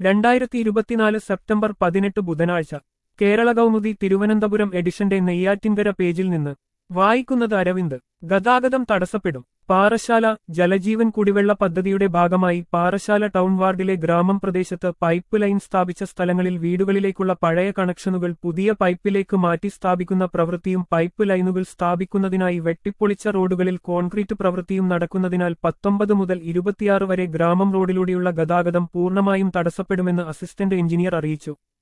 രണ്ടായിരത്തി ഇരുപത്തിനാല് സെപ്റ്റംബർ പതിനെട്ട് ബുധനാഴ്ച കേരള കൗമുദി തിരുവനന്തപുരം എഡിഷന്റെ നെയ്യാറ്റിൻകര പേജിൽ നിന്ന് വായിക്കുന്നത് അരവിന്ദ് ഗതാഗതം തടസ്സപ്പെടും പാറശാല ജലജീവൻ കുടിവെള്ള പദ്ധതിയുടെ ഭാഗമായി പാറശാല ടൗൺ വാർഡിലെ ഗ്രാമം പ്രദേശത്ത് പൈപ്പ് ലൈൻ സ്ഥാപിച്ച സ്ഥലങ്ങളിൽ വീടുകളിലേക്കുള്ള പഴയ കണക്ഷനുകൾ പുതിയ പൈപ്പിലേക്ക് മാറ്റി സ്ഥാപിക്കുന്ന പ്രവൃത്തിയും പൈപ്പ് ലൈനുകൾ സ്ഥാപിക്കുന്നതിനായി വെട്ടിപ്പൊളിച്ച റോഡുകളിൽ കോൺക്രീറ്റ് പ്രവൃത്തിയും നടക്കുന്നതിനാൽ പത്തൊമ്പത് മുതൽ ഇരുപത്തിയാറ് വരെ ഗ്രാമം റോഡിലൂടെയുള്ള ഗതാഗതം പൂർണ്ണമായും തടസ്സപ്പെടുമെന്ന് അസിസ്റ്റന്റ് എഞ്ചിനീയർ അറിയിച്ചു